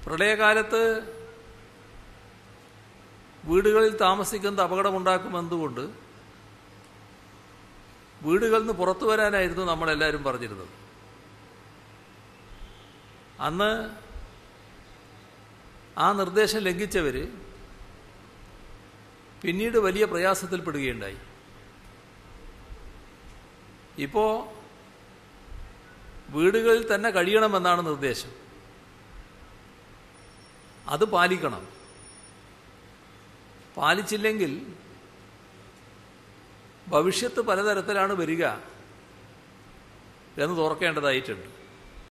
പ്രളയകാലത്ത് വീടുകളിൽ താമസിക്കുന്നത് അപകടമുണ്ടാക്കുമെന്നുകൊണ്ട് വീടുകളിൽ നിന്ന് പുറത്തു വരാനായിരുന്നു നമ്മളെല്ലാവരും പറഞ്ഞിരുന്നത് അന്ന് ആ നിർദ്ദേശം ലംഘിച്ചവർ പിന്നീട് വലിയ പ്രയാസത്തിൽപ്പെടുകയുണ്ടായി ഇപ്പോൾ വീടുകളിൽ തന്നെ കഴിയണമെന്നാണ് നിർദ്ദേശം അത് പാലിക്കണം പാലിച്ചില്ലെങ്കിൽ ഭവിഷ്യത്ത് പലതരത്തിലാണ് വരിക എന്ന് തുറക്കേണ്ടതായിട്ടുണ്ട്